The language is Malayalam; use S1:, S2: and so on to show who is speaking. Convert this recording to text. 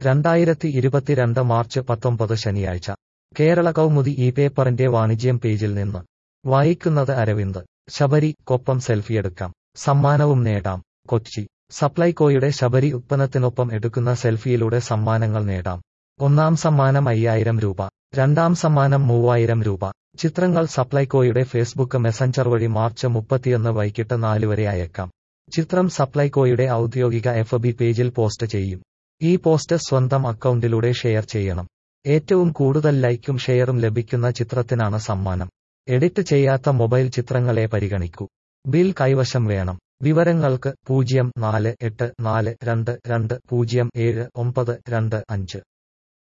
S1: രണ്ടായിരത്തി ഇരുപത്തിരണ്ട് മാർച്ച് പത്തൊമ്പത് ശനിയാഴ്ച കേരള കൗമുദി ഈ പേപ്പറിന്റെ വാണിജ്യം പേജിൽ നിന്ന് വായിക്കുന്നത് അരവിന്ദ് ശബരി കൊപ്പം സെൽഫിയെടുക്കാം സമ്മാനവും നേടാം കൊച്ചി സപ്ലൈകോയുടെ ശബരി ഉത്പന്നത്തിനൊപ്പം എടുക്കുന്ന സെൽഫിയിലൂടെ സമ്മാനങ്ങൾ നേടാം ഒന്നാം സമ്മാനം അയ്യായിരം രൂപ രണ്ടാം സമ്മാനം മൂവായിരം രൂപ ചിത്രങ്ങൾ സപ്ലൈകോയുടെ ഫേസ്ബുക്ക് മെസഞ്ചർ വഴി മാർച്ച് മുപ്പത്തിയൊന്ന് വൈകിട്ട് നാല് വരെ അയക്കാം ചിത്രം സപ്ലൈകോയുടെ ഔദ്യോഗിക എഫ് ബി പേജിൽ പോസ്റ്റ് ചെയ്യും ഈ പോസ്റ്റ് സ്വന്തം അക്കൗണ്ടിലൂടെ ഷെയർ ചെയ്യണം ഏറ്റവും കൂടുതൽ ലൈക്കും ഷെയറും ലഭിക്കുന്ന ചിത്രത്തിനാണ് സമ്മാനം എഡിറ്റ് ചെയ്യാത്ത മൊബൈൽ ചിത്രങ്ങളെ പരിഗണിക്കൂ ബിൽ കൈവശം വേണം വിവരങ്ങൾക്ക് പൂജ്യം നാല് എട്ട് നാല് രണ്ട് രണ്ട് പൂജ്യം ഏഴ് ഒമ്പത് രണ്ട് അഞ്ച്